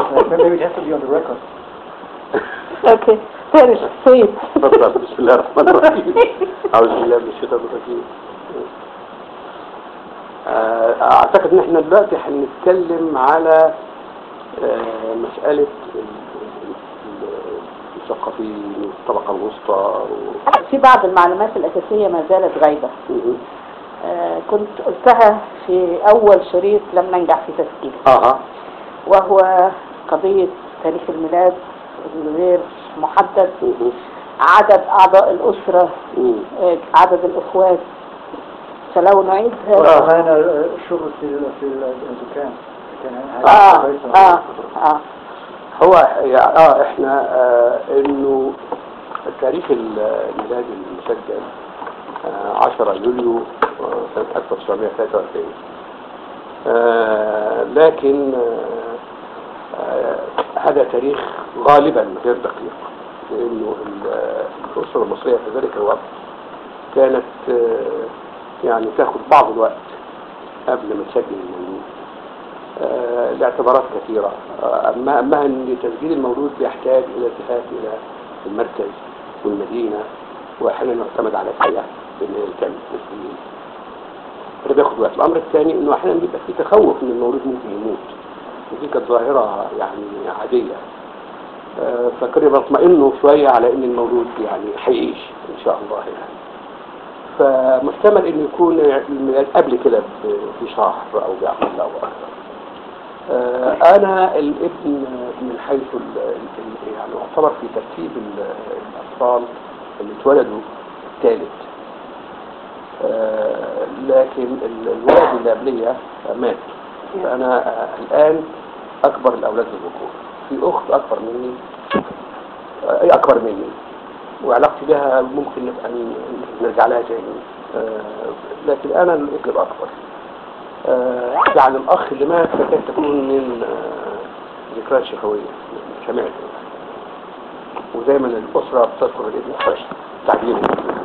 Maybe it has to be on the record. Okay. Finish. Please. اتفضل بسم الله الرحمن الرحيم أعوذ بالله من الشيطان الرجيم آه، أعتقد إن إحنا دلوقتي هنتكلم على آه، مسألة ال- ال- المثقفين والطبقة الوسطى و- في بعض المعلومات الأساسية ما زالت غايبة مم. آه، كنت قلتها في أول شريط لم ننجح في تسجيله أها وهو قضية تاريخ الميلاد الغير محدد مم. عدد أعضاء الأسرة مم. آه، عدد الأخوات فلو نعيدها وكمان الشغل في ال- في ال- الدكان كان آه حاجة كويسة. آه آه هو يعني اه احنا آه انه تاريخ الميلاد المسجل آه 10 يوليو آه سنة 1943 آه لكن آه آه هذا تاريخ غالبا غير دقيق لانه ال- الاسره المصريه في ذلك الوقت كانت آه يعني تاخذ بعض الوقت قبل ما تسجل المولود آه، لاعتبارات كثيرة آه، أما أما أن تسجيل المولود يحتاج إلى التفات إلى المركز والمدينة وأحيانا يعتمد على الحياة بأن هي تعمل تسجيل ده بياخد وقت الأمر الثاني إنه أحيانا بيبقى في تخوف إن المولود ممكن يموت ودي كانت ظاهرة يعني عادية آه، فكانوا بيطمئنوا شوية على إن المولود يعني هيعيش إن شاء الله يعني فمحتمل إنه يكون الميلاد قبل كده ب- بشهر أو بأقل أو أكثر آه، أنا الابن من حيث ال- ال- يعني أعتبر في ترتيب ال- الأطفال اللي اتولدوا الثالث آه، لكن ال- الولد اللي قبلية مات فأنا آه، الآن أكبر الأولاد الذكور في أخت أكبر مني آه، أكبر مني وعلاقتي بها ممكن نبقى ن- نرجع لها تاني آه، لكن أنا الابن الأكبر آه، يعني الأخ اللي مات تكاد تكون من آه، ذكريات شفوية سمعت ودايما الأسرة بتذكر الابن الفاشل تعبيره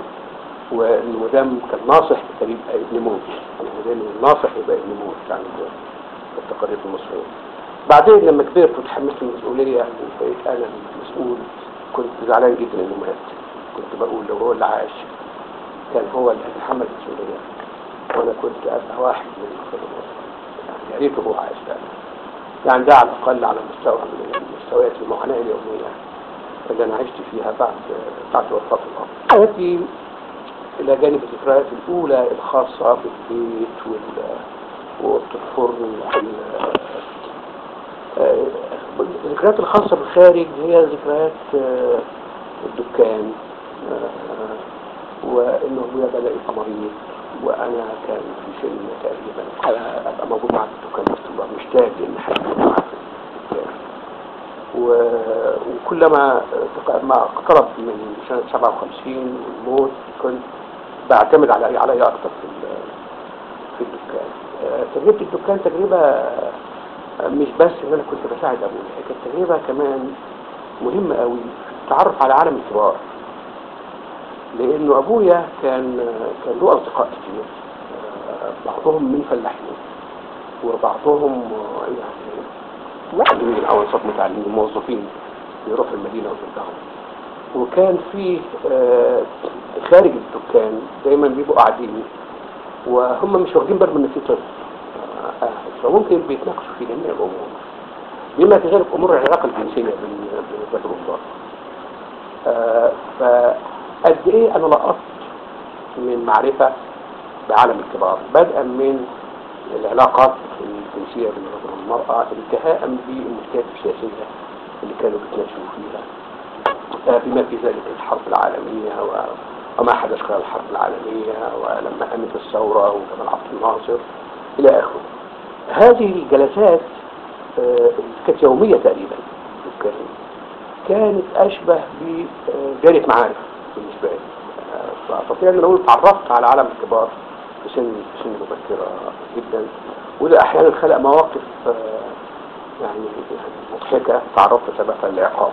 وإنه مدام كان ناصح كان يبقى ابن موت يعني مدام الناصح يبقى ابن موت يعني ده في التقارير المصرية بعدين لما كبرت وتحملت المسؤولية وبقيت أنا المسؤول كنت زعلان جدا إنه مات كنت بقول لو هو اللي عاش كان هو اللي هيتحمل المسؤولية وانا كنت ابقى واحد من الخدمات يعني يا ريته هو عايش فعلا يعني ده على الاقل على مستوى من مستويات المعاناه اليوميه اللي انا عشت فيها بعد بعد وفاه الاب. حياتي الى جانب الذكريات الاولى الخاصه بالبيت وال وأوضة الفرن وال- آه، الذكريات الخاصة بالخارج هي ذكريات آه، الدكان آه، وإنه أبويا بدأ يبقى مريض وأنا كان في سن تقريبا أبقى موجود معاه في الدكان باستمرار مشتاق إن حد يبقى معاه في الدكان و- وكلما تق- ما اقترب من سنة 57 والموت كنت بعتمد على علي أكتر في ال- في الدكان آه، تجربة الدكان تجربة آه، مش بس ان انا كنت بساعد ابويا هي كانت تجربة كمان مهمة قوي في التعرف على عالم الكبار لانه ابويا كان كان له اصدقاء كتير آه، بعضهم من فلاحين وبعضهم آه، يعني معلمين او انصاف متعلمين موظفين بيروحوا المدينة وترجعوا وكان في آه، خارج الدكان دايما بيبقوا قاعدين وهم مش واخدين بالهم ان في طفل آه، قاعد فممكن بيتناقشوا في جميع الامور بما في ذلك امور العلاقه الجنسيه بين بين الرجل والمراه آه، فقد ايه انا لقطت من معرفه بعالم الكبار بدءا من العلاقات الجنسيه بين الرجل والمراه انتهاء بالمشكلات السياسيه اللي كانوا بيتناقشوا فيها آه، بما في ذلك الحرب العالميه و- وما حدث خلال الحرب العالميه ولما قامت الثوره وجمال عبد الناصر الى اخره هذه الجلسات آه، كانت يوميه تقريبا كان- كانت اشبه بجاريه معارف بالنسبه لي آه، فاستطيع ان اقول تعرفت على عالم الكبار في سن في سن مبكره جدا وده احيانا خلق مواقف آه، يعني مضحكه تعرضت سببها للعقاب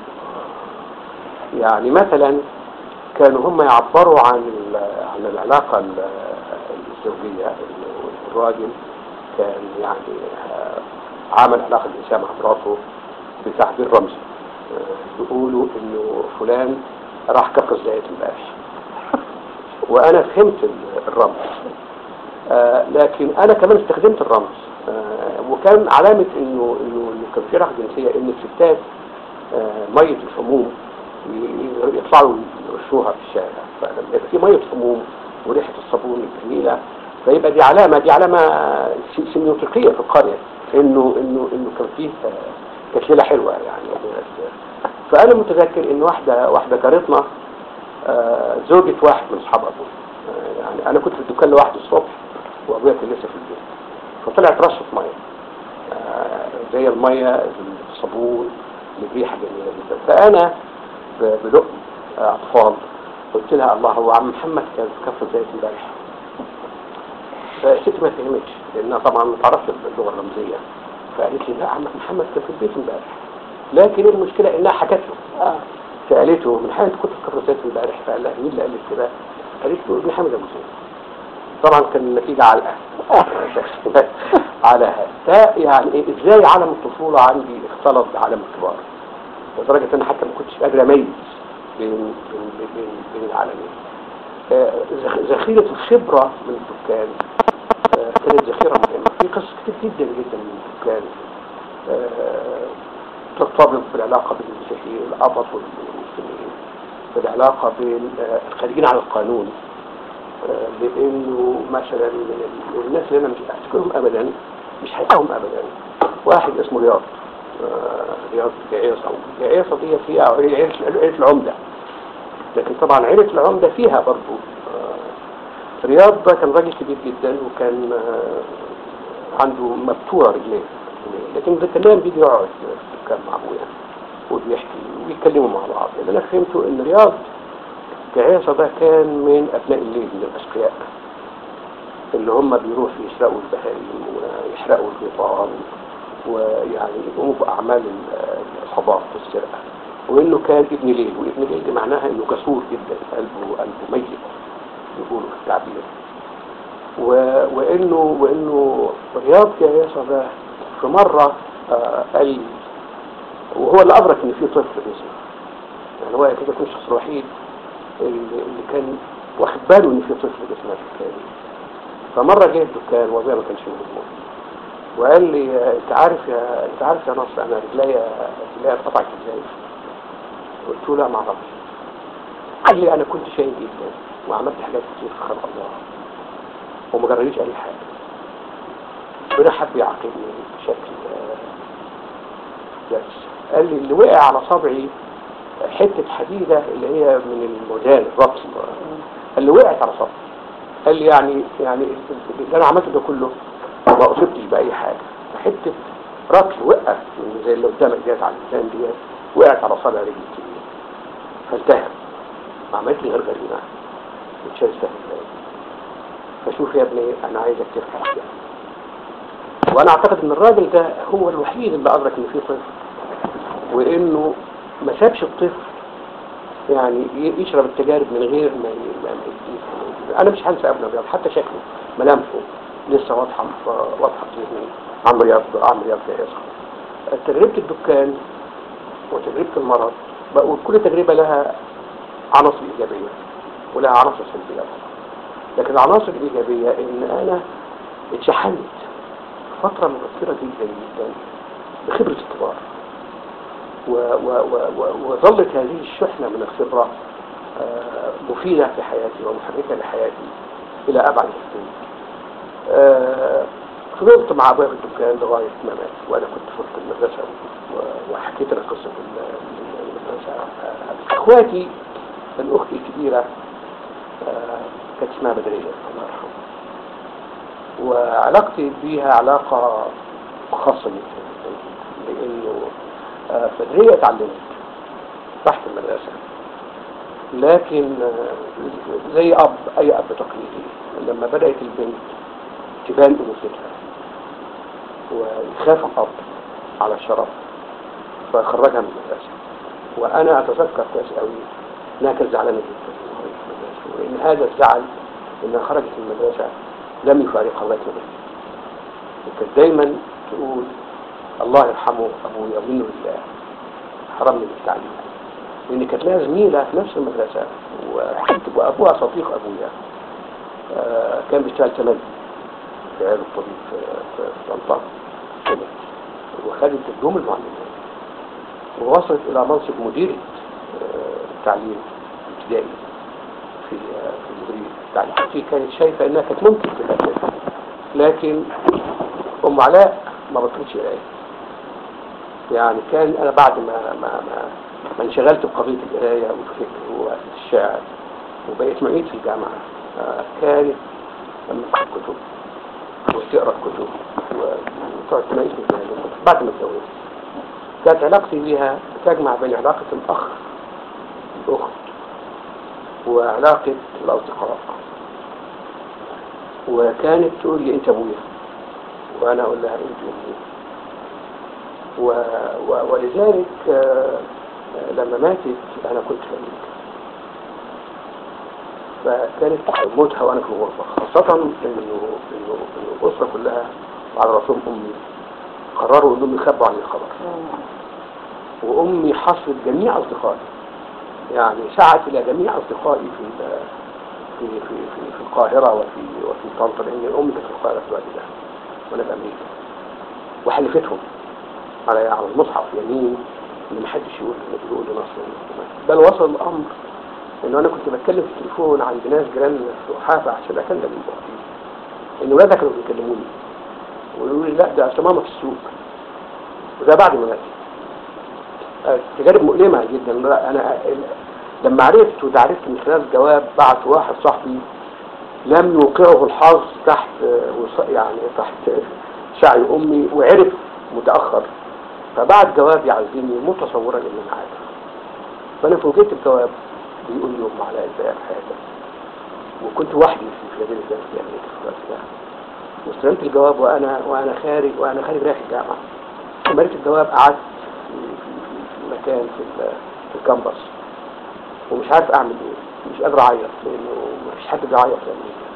يعني مثلا كانوا هم يعبروا عن ال- عن العلاقة ال- الزوجية الراجل كان يعني آه، عمل علاقة الإنسان مع مراته بتعبير رمزي آه، بيقولوا إنه فلان راح كفر الزيت امبارح وأنا فهمت ال- الرمز آه، لكن أنا كمان استخدمت الرمز آه، وكان علامة إنه إنه إنه كان في راحة جنسية إن الستات آه، مية الحموم ي- يطلعوا يرشوها في الشارع فلما يبقى في مية حموم وريحة الصابون الجميلة فيبقى دي علامة دي علامة س- سيميوتيقية في القرية إنه إنه إنه كان فيه آه، كانت ليلة حلوة يعني فأنا متذكر إن واحدة واحدة جارتنا آه، زوجة واحد من أصحاب أبوي آه، يعني أنا كنت في الدكان لوحدي الصبح وأبويا كان لسه في البيت فطلعت رشة مية آه، زي المية الصابون اللي بريحة جميلة جدا فأنا ب- بلقم آه، أطفال قلت لها الله هو عم محمد كان في كفر زيت امبارح فالست ما فهمتش لأنها طبعا ما تعرفش اللغة الرمزية فقالت لي لا عم محمد كان في البيت امبارح لكن المشكلة إنها حكت له اه سألته من حين كنت في كفر زيت امبارح فقال لها مين اللي قال لك كده؟ قالت له ابن حامد أبو زيد طبعا كان النتيجة علقة على هذا يعني إيه، ازاي عالم الطفولة عندي اختلط بعالم الكبار لدرجة ان حتى ما كنتش قادر اميز بين بين بين, بين العالمين آه، ذخ- ذخيرة الخبرة من الدكان آه، كانت ذخيرة مهمة في قصص كتير جدا جدا من الدكان آه، ترتبط بالعلاقة بين المسيحيين الأبط والمسلمين بالعلاقة بين آه، الخارجين على القانون آه، لانه مثلا من ال- الناس اللي انا مش افتكرهم ابدا مش هيلاقيهم ابدا واحد اسمه رياض آه، رياض جعيصة جعيصة دي فيها عيلة عيلة العمدة لكن طبعا عيلة العمدة فيها برضو آه، رياض ده كان راجل كبير جدا وكان آه، عنده مبتوع رجليه لكن ده كان بيجي يقعد في الدكان مع ابويا وبيحكي ويتكلموا مع بعض اللي انا فهمته ان رياض جعيصة ده كان من أبناء الليل من الأشقياء اللي هم بيروحوا يسرقوا البهائم ويحرقوا الغيطان ويعني يقوموا بأعمال ال- العصابات والسرقة وإنه كان ابن ليل وابن ليل دي معناها إنه جسور جدا قلبه قلبه ميت يقولوا في التعبير و... وإنه وإنه رياض جعيصة ده في مرة آه، قال لي وهو اللي أدرك إن في طفل اسمه يعني هو كده يكون الشخص الوحيد اللي اللي كان واخد باله ان في طفل اسمه الدكان فمره جه الدكان وابويا ما كانش موجود وقال لي آه، انت عارف يا انت عارف يا نصر انا رجليا رجليا اتقطعت ازاي قلت له لا ما اعرفش قال لي انا كنت شايل جدا وعملت حاجات كتير في خلق الله وما جراليش اي حاجه ربنا حب يعاقبني بشكل آه، بس قال لي اللي وقع على صبعي حتة حديدة اللي هي من المودان الربط اللي وقعت على صدري قال لي يعني يعني اللي انا عملته ده كله ما اصبتش باي حاجة حتة رطل وقع من زي اللي قدامك ديت على اللسان ديت وقعت على صدر رجلي الكبير فالتهب ما عملت لي غير جريمة مش هيستاهل ذلك. فشوف يا ابني انا عايزك تفهم يعني. وانا اعتقد ان الراجل ده هو الوحيد اللي ادرك ان في طفل وانه ما سابش الطفل يعني ي- يشرب التجارب من غير ما ي- ما ما يديه. انا مش هنسى ابن رياض حتى شكله ملامحه لسه واضحه في- واضحه في ذهني عم رياض عم رياض جايزها تجربه الدكان وتجربه المرض بقى- وكل تجربه لها عناصر ايجابيه ولها عناصر سلبيه طبعا لكن العناصر الايجابيه ان انا اتشحنت فتره مبكره جدا جدا بخبره الكبار و و و و وظلت هذه الشحنة من الخبرة آه، مفيدة في حياتي ومحركة لحياتي إلى أبعد الحدود. آه، فضلت مع أبويا في الدكان لغاية ما مات وأنا كنت في المدرسة و- وحكيت لك قصة ال- المدرسة آه، إخواتي الأخت الكبيرة آه، كانت اسمها بدرية الله يرحمها وعلاقتي بيها علاقة خاصة جدا لأنه آه، بدرية اتعلمت تحت المدرسة لكن آه، زي أب أي أب تقليدي لما بدأت البنت تبان أنوثتها ويخاف الأب على الشرف فخرجها من المدرسة وأنا أتذكر كويس قوي إنها كانت زعلانة جدا إنها خرجت من المدرسة وإن هذا الزعل إنها خرجت من المدرسة لم يفارقها لغاية ما ماتت وكانت دايما تقول الله يرحمه ابويا ومنه لله حرمني من التعليم لان كانت لها زميله في نفس المدرسه وكنت وابوها صديق ابويا آه، كان بيشتغل تملي في عيادة الطبيب في في في طنطا كده. وخدت دبلوم المعلمين ووصلت الى منصب مديرة آه، التعليم الابتدائي في آه، في مديرية التعليم هي كانت شايفة انها كانت ممكن في الاساس لكن ام علاء ما بطلتش قرايه يعني كان انا بعد ما ما ما, ما انشغلت بقضيه القرايه والفكر والشعر وبقيت معيد في الجامعه آه، كانت لما تاخد كتب وتقرا كتب وتقعد تناقشني في هذا بعد ما اتجوزت كانت علاقتي بيها بتجمع بين علاقه الاخ الاخت وعلاقه الاصدقاء وكانت تقول لي انت ابويا وانا اقول لها انت امي و... و... ولذلك آه، آه، لما ماتت انا كنت في امريكا فكانت موتها وانا في الغرفه خاصه انه انه انه الاسره كلها على راسهم امي قرروا انهم يخبوا عني الخبر وامي حصلت جميع اصدقائي يعني سعت الى جميع اصدقائي في ال- في في في, في القاهره وفي وفي طنطا لان امي كانت في القاهره في الوقت ده وانا في امريكا وحلفتهم على على المصحف يمين ان محدش يقول يقول لنصر بل وصل الامر انه انا كنت بتكلم في التليفون عند ناس جيران في وحافه عشان اكلم المخطئين ان ولادها كانوا بيكلموني ويقولوا لي لا ده اصل ماما في السوق وده بعد ما ماتت آه، تجارب مؤلمه جدا لا، انا لما عرفت وده عرفت من خلال جواب بعت واحد صاحبي لم يوقعه الحظ تحت آه، وص- يعني تحت شعي امي وعرف متاخر فبعت جواب يعزيني متصورا ان انا عارف فانا فوجئت الجواب بيقول لي ام علاء ازاي في حياتك وكنت وحدي في فيلادلفيا في امريكا في الوقت ده واستلمت الجواب وانا وانا خارج وانا خارج رايح الجامعه لما قريت الجواب قعدت في, في, في, في مكان في, ال- في الكامبس ومش عارف اعمل ايه مش قادر اعيط لانه مفيش حد بيعيط في امريكا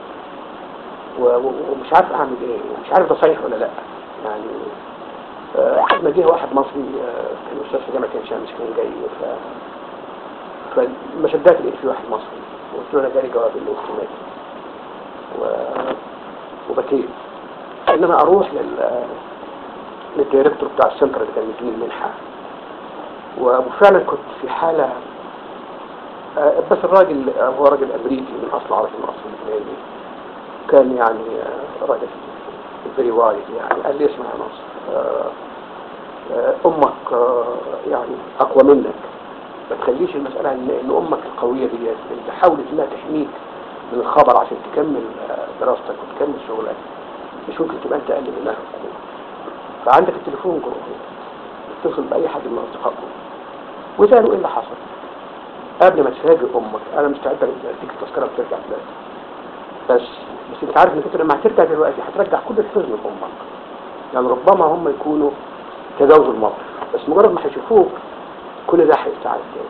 و- و- ومش عارف اعمل ايه ومش عارف ده صحيح ولا لا يعني آه، لحد ما جه واحد مصري آه، كان استاذ في جامعه عين شمس كان جاي ف فما صدقت لقيت في واحد مصري وقلت له انا جالي جواب انه اختي ماتت و... وبكيت ان انا اروح لل للديركتور بتاع السنتر اللي كان مديني المنحه وفعلا كنت في حاله آه، بس الراجل هو راجل امريكي من اصل عربي من اصل لبناني كان يعني آه، راجل فيري وايد يعني قال لي اسمع يا ناصر آه، آه، امك آه، يعني اقوى منك ما تخليش المسألة ان إن امك القوية دي اللي حاولت انها تحميك من الخبر عشان تكمل آه، دراستك وتكمل شغلك مش ممكن تبقى انت اقل منها في القوة فعندك التليفون جوه اتصل باي حد من اصدقائكم وسالوا ايه اللي حصل قبل ما تفاجئ امك انا مستعد اديك التذكره وترجع دلوقتي بس بس انت عارف انك انت لما هترجع دلوقتي هترجع كل الحزن لامك يعني ربما هم يكونوا تجاوزوا الموقف بس مجرد ما هيشوفوك كل ده هيستعد تاني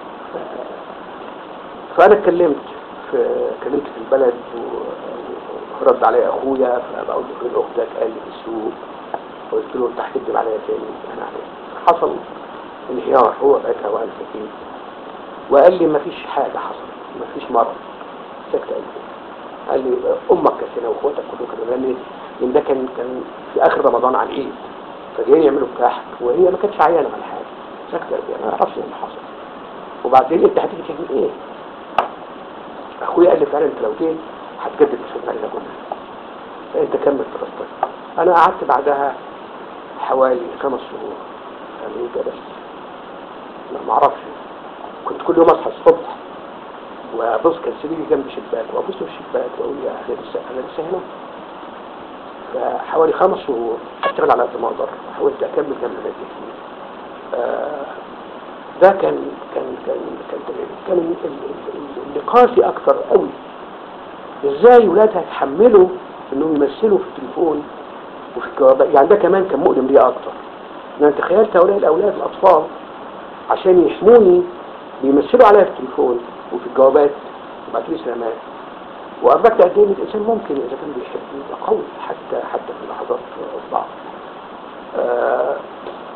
ف- فانا اتكلمت في كلمت في البلد و- ورد عليا اخويا فبقول له فين اختك قال لي في السوق قلت له انت هتكذب عليا تاني انا عليك حصل انهيار هو بقى وانا سكين وقال لي مفيش حاجه حصلت مفيش مرض سكت قلبي قال لي امك كانت هنا واخواتك كلهم كانوا لان لان ده كان كان في اخر رمضان على العيد فجايين يعملوا كحك وهي ما كانتش عيانه على حاجه سكت قلبي انا ما اعرفش ايه اللي حصل وبعدين انت هتيجي تعمل ايه؟ اخويا قال لي فعلا انت لو جيت هتجدد الخدمه اللي كلها فانت كمل دراستك انا قعدت بعدها حوالي خمس شهور في امريكا بس لا ما اعرفش كنت كل يوم اصحى الصبح وابص كان سريري جنب شباك وابص في الشباك واقول يا اخي لسه انا لسه هنا فحوالي خمس شهور اشتغل على قد ما اقدر حاولت اكمل جنب نادي آه ده كان كان كان كان كان ال- ال- ال- اللي قاسي اكتر قوي ازاي ولادها يتحملوا انهم يمثلوا في التليفون وفي الجوابات يعني ده كمان كان مؤلم ليا اكتر انا تخيلت هؤلاء الاولاد الاطفال عشان يحموني بيمثلوا عليا في التليفون وفي الجوابات وبعتوا لي سلامات وأدركت قد ايه إن الانسان ممكن اذا كان بيحب يبقى قوي حتى حتى في لحظات الضعف آه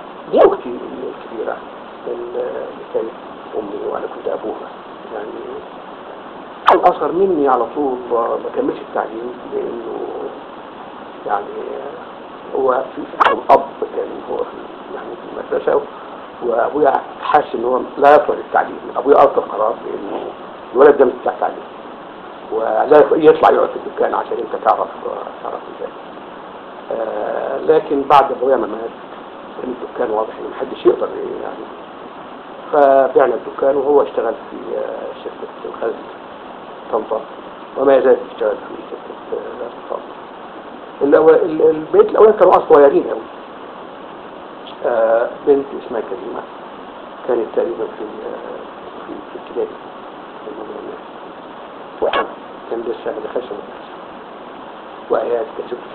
مني على طول ما كملش التعليم لانه يعني هو في الاب كان هو في يعني في المدرسه وابويا حاسس ان هو لا يصلح للتعليم ابويا اصدر قرار بانه الولد ده مش بتاع تعليم ولا يطلع يقعد في الدكان عشان انت تعرف تعرف ازاي آه لكن بعد ابويا ما مات كان الدكان واضح ان محدش يقدر يعني فبعنا الدكان وهو اشتغل في آه، شركة الخزن طنطا وما يزال يشتغل في شركة آه، طنطا الأو- ال- البيت الأولاد كانوا أصلا صغيرين أوي آه، بنت اسمها كريمة كانت تقريبا في آه، في في ابتدائي في المدرسة. وأنا كان لسه ما دخلش المدرسة وآيات كانت ست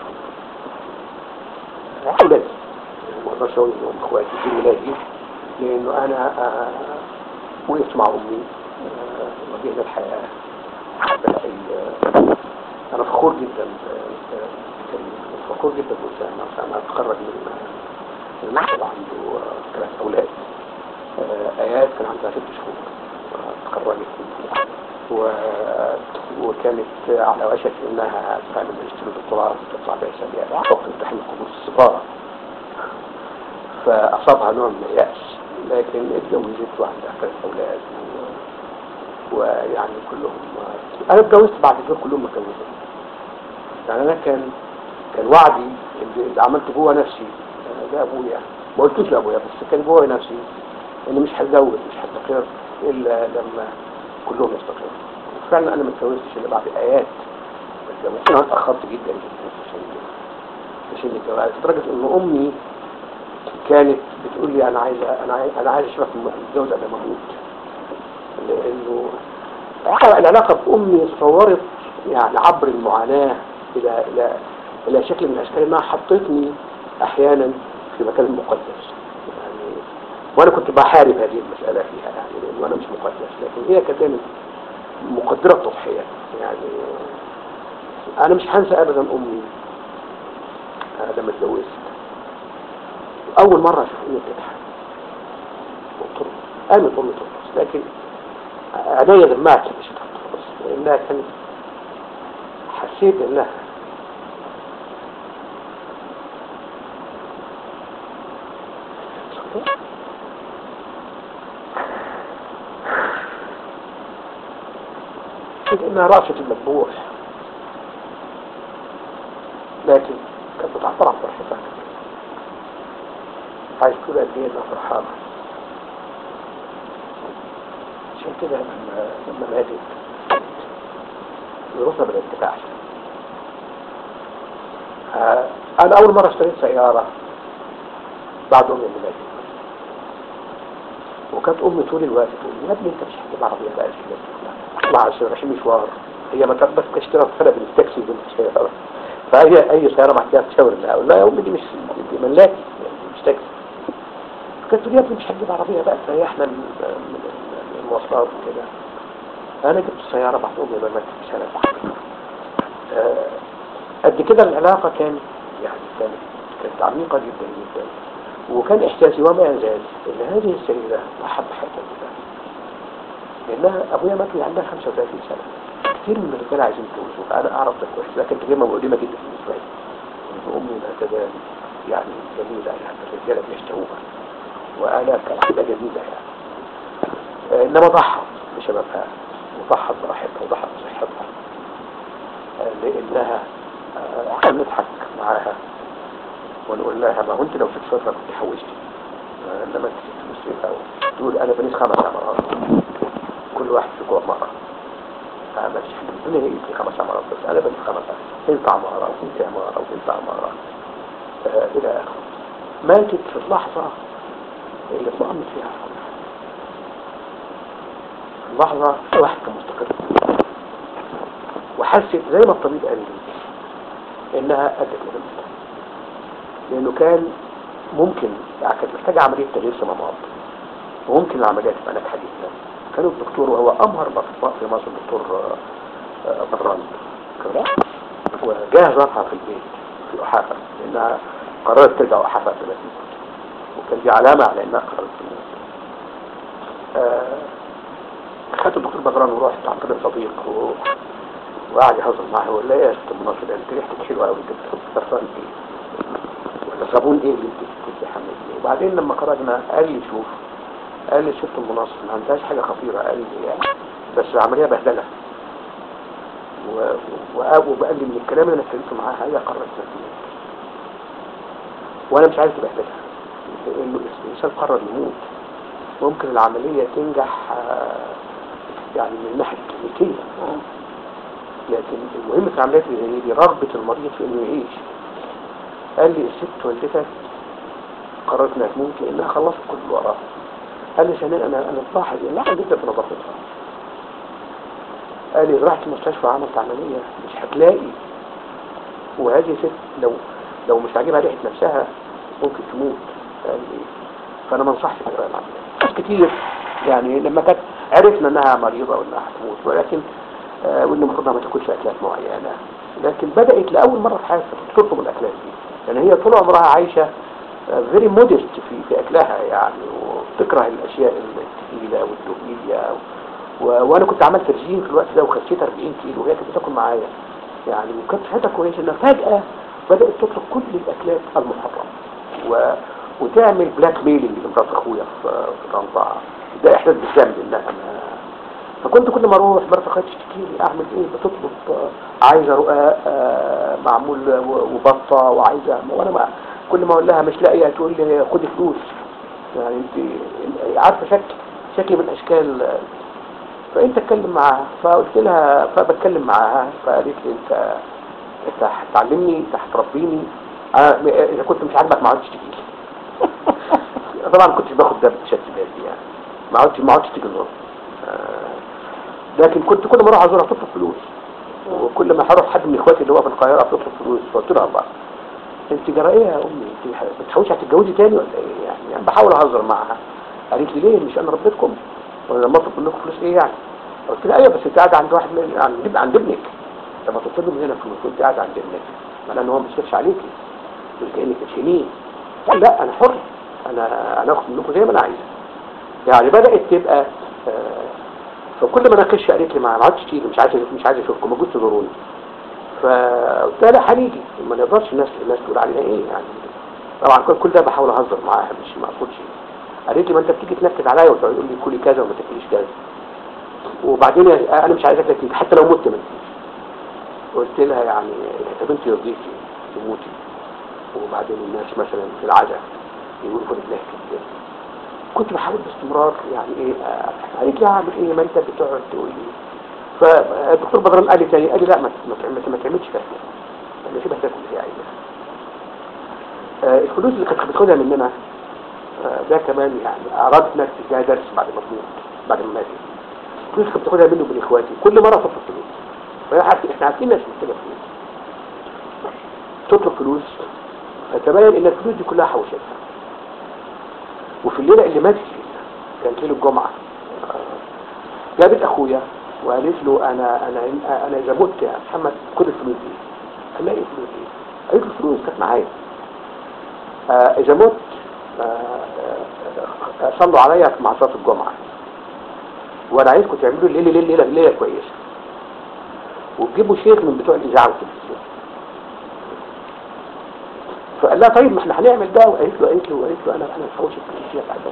شهور أولادي ما أقدرش أقول إنهم إخواتي دول ولادي لأنه أنا آه، وقفت مع أمي آه، واجهنا الحياة بلاقي آه، أنا فخور جدا ب- ب- بكريم فخور جدا بأسامة أسامة اتخرج من من المكتب عنده آه، ثلاث أولاد آه، آيات كان عندها ست شهور آه، اتخرجت من و... وكانت على وشك انها تعمل ماجستير ودكتوراه تطلع بها سريع وقت امتحان قبول السفاره فاصابها نوع من الياس لكن اتجوزت وعندها ثلاث اولاد و... ويعني كلهم انا اتجوزت بعد كده كلهم متجوزين يعني انا كان كان وعدي اللي اللي عملته جوه نفسي آه، ده ابويا ما قلتوش لابويا بس كان جوه نفسي اني مش هتجوز مش هستقر الا لما كلهم يستقروا فعلا انا ما اتجوزتش الا بعد ايات اتجوزت انا اتاخرت جدا جدا في سن في سن الجواز لدرجه ان امي كانت بتقول لي انا عايزه انا عايز انا عايز اشوفك متجوز قبل ما اموت لانه العلاقه بامي تصورت يعني عبر المعاناه الى الى الى شكل من الاشكال انها حطتني احيانا في مكان مقدس يعني وانا كنت بحارب هذه المساله فيها يعني لانه انا مش مقدس لكن هي كانت دايما مقدره التضحيه يعني انا مش هنسى ابدا امي آه، لما اتجوزت اول مره اشوف امي بتضحك وترقص قامت امي ترقص لكن عينيا دمعت مش ترقص لانها كانت حسيت انها حسيت انها رأسة المذبوح لكن كانت بتعبر عن فرحتها عايز تقول قد ايه انها فرحانة عشان كده لما لما ماتت ظروفنا بدأت تتعشى آه، انا اول مرة اشتريت سيارة بعد امي اللي ماتت وكانت امي طول الوقت تقول لي يا ابني انت مش هتجيب عربيه بقى اطلع عشان رايحين مشوار هي ما كانت بس تشتري فرق بين التاكسي وبين السياره فهي اي سياره محتاجه تشاور لها اقول لها يا امي دي مش دي ملاكي يعني مش تاكسي فكانت تقول لي يا ابني مش هتجيب عربيه بقى تريحنا من من من المواصلات وكده انا جبت السياره بعد امي ما ماتت بسنه آه، قد كده العلاقه كانت يعني كانت كانت عميقه جدا جدا وكان احساسي وما يزال ان هذه السيدة ضحت بحياتها كلها لانها ابويا مات وهي عندها 35 سنة كثير من الرجال عايزين يتجوزوا انا اعرف ده كويس لكن كلمة مؤلمة جدا بالنسبة لي ان امي لا تزال يعني جميلة يعني الرجالة بيشتهوها وانا كان عندها جميلة يعني آه، انما ضحت بشبابها وضحت براحتها وضحت بصحتها آه، لانها آه، كان نضحك معاها ونقول لها ما هو انت لو في فتره كنت حوشتي آه، انما انت في فلوس او تقول انا بنيت خمس عمارات كل واحد في جوه عماره آه، ما فيش حد في الدنيا يجي خمس عمارات بس انا بنيت خمس عمارات انت عماره وانت عماره وانت عماره آه، الى اخره ماتت في اللحظه اللي اطمأنت فيها الصبح اللحظه واحد كان مستقر وحست زي ما الطبيب قال لي انها ادت لنفسها لانه كان ممكن يعني كانت محتاجه عمليه تغيير صمامات وممكن العمليه تبقى ناجحه جدا كان الدكتور وهو امهر الاطباء في مصر الدكتور آه، آه، بدران كان وجاه زارها في البيت في احافه لانها قررت ترجع احافه دلوقتي وكان دي علامه على انها قررت تموت آه، خدت الدكتور بدران ورحت عن طريق صديق و... وقعد يهزر معاه ولا ايه يا ست المناصر انت ريحتك حلوه قوي انت بتحط برفان ايه ولا صابون ايه اللي انت كنت حملتيه وبعدين لما خرجنا قال لي شوف قال لي ست المناصر ما عندهاش حاجه خطيره قال لي يعني بس عمليه بهدله و... و... وقال لي من الكلام اللي انا اتكلمت معاها هي قررت تموت وانا مش عايز تبهدلها لانه الانسان قرر يموت ممكن العمليه تنجح آه، يعني من الناحيه الكلينيكيه لكن المهم في العمليات اللي زي دي رغبه المريض في انه يعيش قال لي الست والدتك قررت انها تموت لانها خلصت كل اللي وراها قال لي ثانيا انا انا بلاحظ انها جدا في نظافتها قال لي رحت المستشفى عملت عمليه مش هتلاقي وهذه ست لو لو مش عاجبها ريحه نفسها ممكن تموت قال لي فانا ما انصحش بإجراء العمليه ناس كتير يعني لما كانت عرفنا انها مريضه وانها هتموت ولكن آه وان المفروض ما تاكلش اكلات معينه لكن بدات لاول مره في حياتها ترفض الاكلات دي لان هي طول عمرها عايشه فيري مودست في في اكلها يعني وتكره الاشياء الثقيله والدهنيه و... وانا كنت عملت رجيم في الوقت ده وخسيت 40 كيلو وهي كانت بتاكل معايا يعني وكانت صحتها كويسه انها فجاه بدات تترك كل الاكلات المحرمه و... وتعمل بلاك ميلينج لمرات اخويا في في طنطا ده احساس بالذنب انها ما فكنت كل ما اروح مرات اخويا تشتكي لي اعمل ايه بتطلب آه، عايزه رقاق آه، معمول و- وبطه وعايزه وانا ما كل ما اقول لها مش لاقيه تقول لي خدي فلوس يعني انت عارفه شكل شكل من اشكال آه، فانت اتكلم معاها فقلت لها فبتكلم معاها فقالت لي انت انت هتعلمني انت هتربيني أنا م- اذا كنت مش عاجبك ما عادش تجي لي طبعا ما كنتش باخد ده بشكل بالي يعني ما عادش ما عادش تيجي النهارده آه، لكن كنت كل ما اروح ازورها تطلب فلوس وكل ما هروح حد من اخواتي اللي هو في القاهره تطلب فلوس فقلت لها الله انت جرائيه يا امي انت ح- بتحاولش هتتجوزي تاني ولا ايه يعني, يعني بحاول اهزر معاها قالت لي ليه مش انا ربيتكم ولا لما اطلب منكم فلوس ايه يعني قلت لها ايوه بس انت قاعده عند واحد من عند عند ابنك لما تطلب من هنا فلوس وانت قاعده عند ابنك معناه ان هو ما بيصرفش عليكي مش كانك بتشيليه قال لا انا حر انا انا اخد منكم زي ما انا عايزه يعني بدات تبقى آه، فكل ما اناقش قالت لي ما ما عادش تيجي مش عايزه مش عايزه اشوفكم ما كنتش تزوروني فقلت لها لا هنيجي ما نقدرش الناس الناس تقول علينا ايه يعني طبعا كل كل ده بحاول اهزر معاها مش ما اقصدش قالت لي ما انت بتيجي تنكد عليا وتقول لي كلي كذا وما تاكليش كذا وبعدين يا- انا مش عايزك تاكلي حتى لو مت ما تجيش قلت لها يعني طب انت يرضيكي تموتي وبعدين الناس مثلا في العزاء يقولوا خد الله كده كنت بحاول باستمرار يعني ايه آه، قالت لي اعمل ايه ما انت بتقعد تقول لي فالدكتور بدران قال لي تاني قال لي لا ما ما تعمل- ما تعملش كده انا سيبها تاكل اللي هي عايزاه آه، الفلوس اللي كانت بتاخدها مننا آه، ده كمان يعني ارادت انها تديها درس بعد ما تموت بعد ما ماتت الفلوس اللي كانت بتاخدها منه ومن اخواتي كل مره تطلب فلوس فاحنا عارفين احنا عارفين ناس محتاجه فلوس تطلب فلوس فتبين ان الفلوس دي كلها حوشتها وفي الليله اللي ماتت فيها كانت ليله الجمعه آه، جابت اخويا وقالت له انا انا انا اذا مت يا محمد خد الفلوس دي قال لها ايه الفلوس دي؟ قالت له الفلوس كانت معايا آه، اذا مت آه، آه، آه، صلوا عليا مع صلاه الجمعه وانا عايزكم تعملوا الليله ليله ليله ليله كويسه وتجيبوا شيخ من بتوع الاذاعه والتلفزيون فقال لها طيب ما احنا هنعمل ده وقالت له قالت له قالت له انا انا محوش الفلوس دي بعد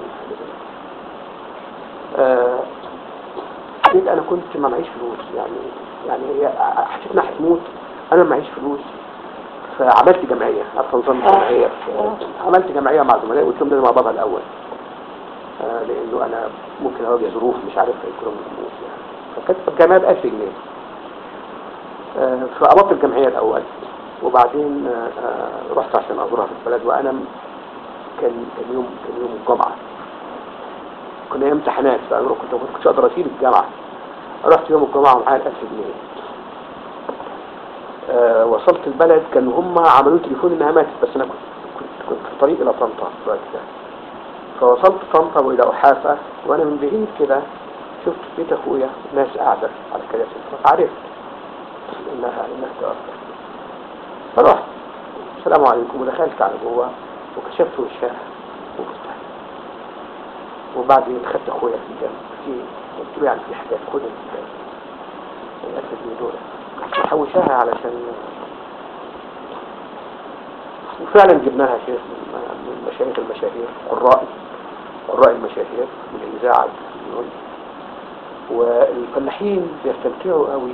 آه قلت انا كنت ما معيش فلوس يعني يعني هي حسيت انها هتموت انا ما معيش فلوس فعملت جمعيه عارفه نظام الجمعيه عملت جمعيه مع زملائي قلت لهم لازم اقبضها الاول آه لانه انا ممكن اواجه ظروف مش عارف قلت لهم الفلوس يعني فكانت الجمعيه ب 1000 جنيه آه فقبضت الجمعيه الاول وبعدين آه، آه، رحت عشان ازورها في البلد وانا م- كان كان يوم كان يوم الجمعه كنا ايام امتحانات فانا كنت ما كنتش اقدر اسيب الجامعه رحت يوم الجمعه ومعايا ال 1000 جنيه آه، وصلت البلد كانوا هم عملوا لي تليفون انها ماتت بس انا كنت كنت كنت في الطريق الى طنطا في الوقت ده فوصلت طنطا والى احافه وانا من بعيد كده شفت بيت اخويا ناس قاعده على الكراسي فعرفت انها انها توفت فرحت السلام عليكم ودخلت على جوه وكشفت وشها وفتحت وبعدين خدت اخويا في الجنب ايه قلت له يعني في حاجات خد الاسد من دول حوشها علشان وفعلا جبناها شيخ من مشايخ المشاهير قراء قراء المشاهير من الإذاعة التلفزيون والفلاحين بيستمتعوا قوي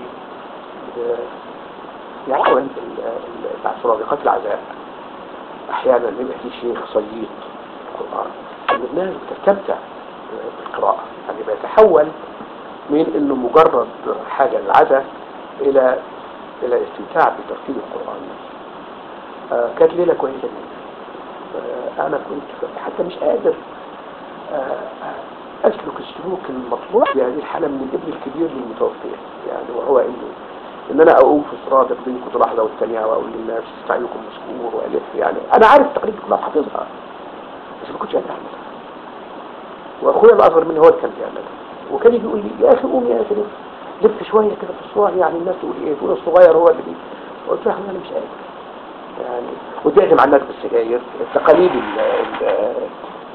يعني مع سرادقات العزاء احيانا بيبقى في شيخ صييط القرآن الناس بتستمتع بالقراءة يعني بيتحول من انه مجرد حاجة للعزاء الى الى استمتاع بترتيب القرآن آه كانت ليلة كويسة جدا آه انا كنت حتى مش قادر آه اسلك السلوك المطلوب في هذه الحالة من الابن الكبير للمتوفي يعني وهو انه ان انا اقوم في صراط بين كنت لحظة والثانية واقول للناس استعينكم مشكور والف يعني انا عارف التقاليد كلها حافظها بس ما كنتش قادر اعملها واخويا الاصغر مني هو اللي كان بيعملها وكان يجي يقول لي يا اخي قوم يا اخي لف لف شويه كده في الصور يعني الناس تقول ايه تقول الصغير هو اللي بي قلت له يا انا مش قادر يعني ودعت مع الناس بالسجاير التقاليد ال ال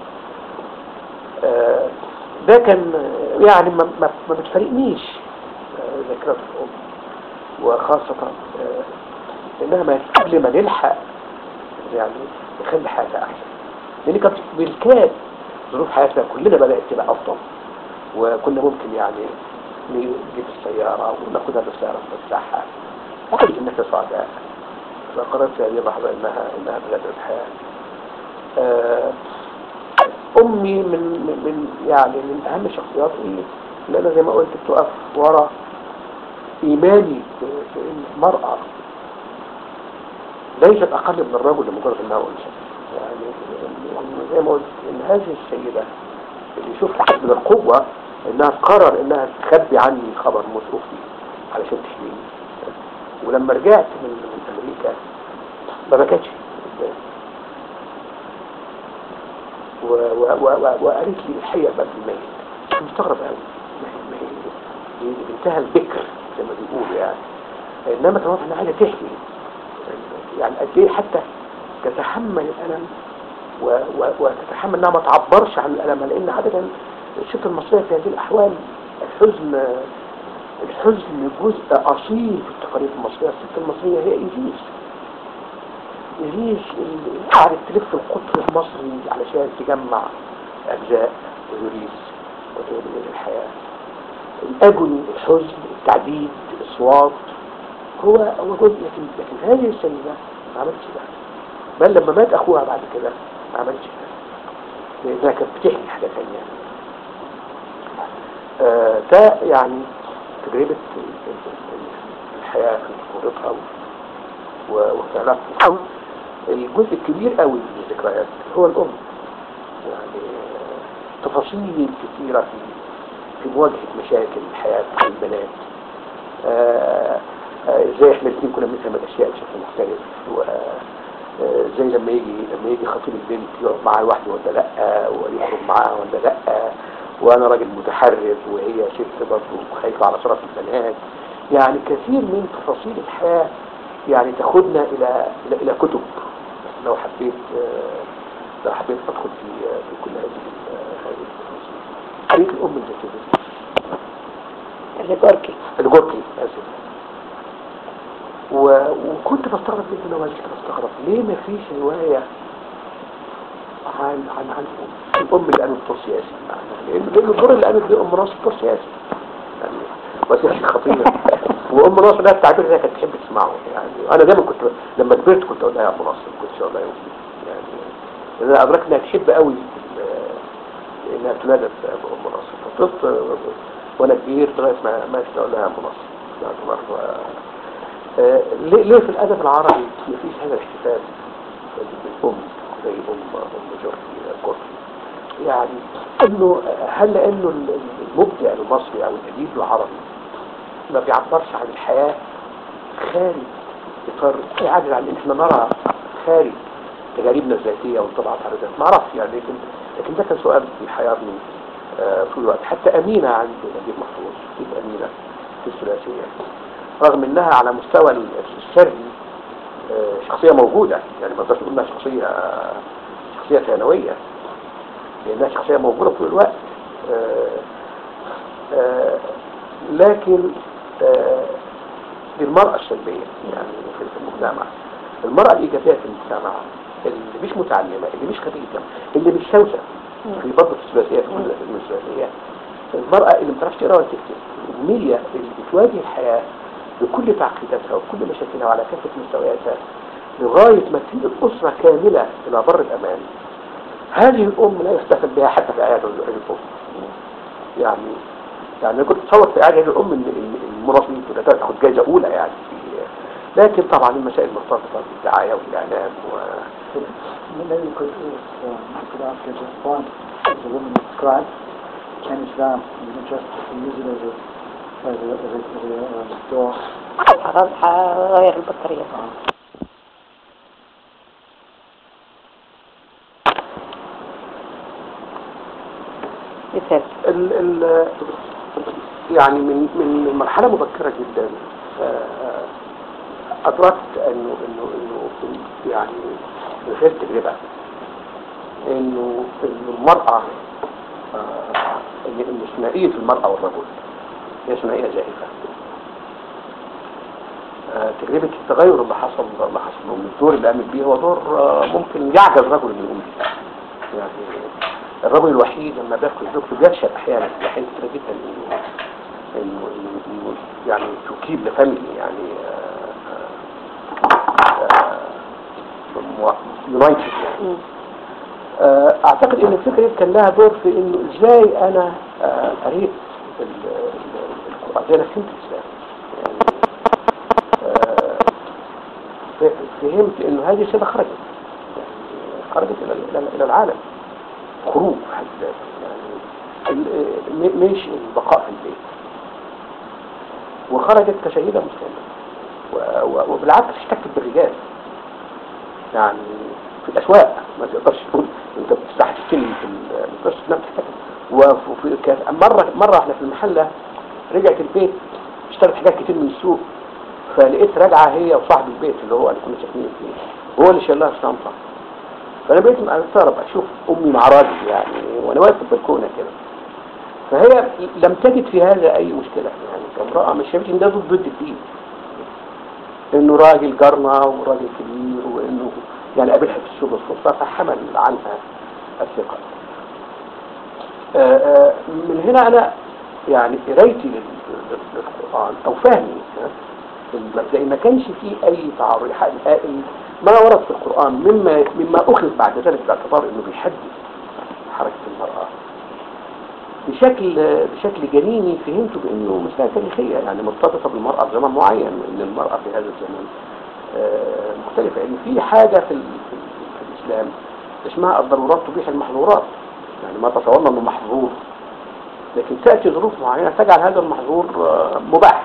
آه ده كان يعني ما, ما, ما بتفارقنيش آه ذكريات الام وخاصة آه انها ما قبل ما نلحق يعني نخلي حياتها احسن لان كانت بالكاد ظروف حياتنا كلنا بدأت تبقى افضل وكنا ممكن يعني نجيب السيارة وناخدها بالسيارة نفتحها أعتقد إن احنا سعداء فقررت في هذه اللحظة إنها إنها بلاد الحياة آه أمي من من يعني من أهم شخصياتي اللي أنا زي ما قلت بتقف ورا إيماني بأن المرأة ليست أقل من الرجل لمجرد أنها أنثى يعني زي ما قلت إن هذه السيدة اللي يشوف حد من القوة انها تقرر انها تخبي عني خبر موت اختي علشان تحميني ولما رجعت من, من امريكا ما بكتش وقالت لي الحقيقه بقى الميت كنت مستغرب قوي ما هي بنتها البكر زي ما بيقولوا يعني انما كمان انا عايزه تحمي يعني قد ايه حتى تتحمل الالم وتتحمل انها ما تعبرش عن الالم لان عاده الست المصرية في هذه الأحوال الحزن الحزن جزء أصيل في التقاليد المصرية الست المصرية هي إيزيس إيزيس اللي قعدت تلف القطر المصري علشان تجمع أجزاء ويوريس وتوريس الحياة الأجل الحزن التعديد الصوات هو هو جزء لكن لكن هذه السيدة ما عملتش ده بل لما مات أخوها بعد كده ما عملتش ده لأنها كانت بتحكي حاجة ثانية آه ده يعني تجربة الحياة في طفولتها وفعلها الجزء الكبير قوي من الذكريات هو الأم يعني تفاصيل كثيرة في في مواجهة مشاكل الحياة مع البنات ازاي احنا الاثنين كنا بنفهم الاشياء بشكل مختلف زي لما يجي لما يجي خطيب البنت يقعد معاه لوحده ولا لا ويخرج معاه ولا لا وانا راجل متحرر وهي ست برضه خايفه على شرف البنات يعني كثير من تفاصيل الحياه يعني تاخدنا الى الى, إلى كتب لو حبيت لو حبيت ادخل في في كل هذه هذه التفاصيل حديث الام الزكيه الجوركي الجوركي اسف وكنت بستغرب جدا لو كنت بستغرب ليه ما فيش روايه عن عن عن الام اللي قامت دور سياسي لان لان الدور اللي قامت بيه ام ناصر دور سياسي يعني وسياسي خطير وام ناصر ده التعبير ده كانت تحب تسمعه يعني انا دايما كنت لما كبرت كنت اقول لها يا ام ناصر ما كنتش اقول لها يعني لان انا ادركت انها تحب قوي انها تنادت بام ناصر فطفت وانا كبير لغايه ما ما اقول لها يا ام ناصر يعني برضه آه ليه ليه في الادب العربي ما فيش هذا الاحتفال بالام زي ام ام جورجي كورفي يعني انه هل انه المبدع المصري او الاديب العربي ما بيعبرش عن الحياه خارج اطار يعجز عن ان احنا نرى خارج تجاربنا الذاتيه والطبعات على الذات ما اعرفش يعني لكن لكن ده كان سؤال بيحيرني آه طول الوقت حتى امينه عند نجيب محفوظ كيف امينه في الثلاثيه رغم انها على مستوى السري شخصية موجودة يعني ما تقدرش انها شخصية شخصية ثانوية لانها شخصية موجودة طول الوقت آه، لكن آه، للمرأة السلبية يعني في في المجتمع المرأة الإيجابية في المجتمع اللي مش متعلمة اللي مش خريجة اللي مش سوسة في برضه الثلاثية في كل الأفلام الثلاثية المرأة اللي ما بتعرفش تقرا ولا تكتب الأمية اللي بتواجه الحياة بكل تعقيداتها وكل مشاكلها وعلى كافة مستوياتها لغاية ما تنقل أسرة كاملة إلى بر الأمان هذه الأم لا يستفاد بها حتى في أعياد الأم يعني يعني أنا كنت أتصور في أعياد الأم إن إن المراسمين كده تاخد جايزة أولى يعني في لكن طبعا المسائل مرتبطة بالدعاية والإعلام و Maybe you could, if, um, you could ask her to respond as a woman of scribe and Islam, you know, just to use it as a, as a, as a, as a, as a door. خلاص هغير البطارية مثال ال ال يعني من من مرحلة مبكرة جدا آه، أدركت إنه إنه إنه يعني من غير تجربة إنه إنه المرأة آه، إن إن ثنائية المرأة والرجل هي ثنائية زائفة آه، تجربة التغير اللي حصل اللي حصل من الدور اللي قامت بيه هو دور آه، ممكن يعجز رجل انه يقوم بيه يعني الرجل الوحيد لما بياخد زوجته بيفشل احيانا في احيان كتير جدا انه انه انه إنه يعني تكيب لفاميلي يعني يونايتد يعني مم. آه، اعتقد ان الفكره دي كان لها دور في انه ازاي انا آه، قريت ال- ال- القران ازاي انا فهمت الاسلام يعني آه، ف- فهمت انه هذه السيده خرجت يعني خرجت الى الى الى العالم خروج في حد ذاته يعني ال- م- مش البقاء في البيت وخرجت كسيده مسلمه و- و- وبالعكس اشتكت بالرجال يعني في الاسواق ما تقدرش تقول انت بتستحي تتكلم في ال- ما تقدرش تنام تحتكم وفي كان مره مره احنا في المحله رجعت البيت اشترت حاجات كتير من السوق فلقيت راجعه هي وصاحب البيت اللي هو اللي كنا ساكنين فيه وهو اللي شال لها الشنطه فانا بقيت مستغرب اشوف امي مع راجل يعني وانا واقف في البلكونه كده فهي لم تجد في هذا اي مشكله يعني كامراه مش شايفه ان ده ضد ضد الدين انه راجل جارنا وراجل كبير وانه يعني قابلها في السوق الصدفه فحمل عنها الثقه. آه، آه، من هنا انا يعني قرايتي لل- لل- للقران او فهمي آه، المبدئي ما كانش فيه اي تعارض ح- ال- ما ورد في القران مما مما اخذ بعد ذلك باعتبار انه بيحدد حركه المراه بشكل بشكل جنيني فهمته بانه مسألة تاريخية يعني مرتبطة بالمرأة بزمن معين ان المرأة في هذا الزمن آه، مختلفة ان في حاجة في, ال- في, ال- في الاسلام اسمها الضرورات تبيح المحظورات يعني ما تصورنا انه محظور لكن تأتي ظروف معينة تجعل هذا المحظور آه، مباح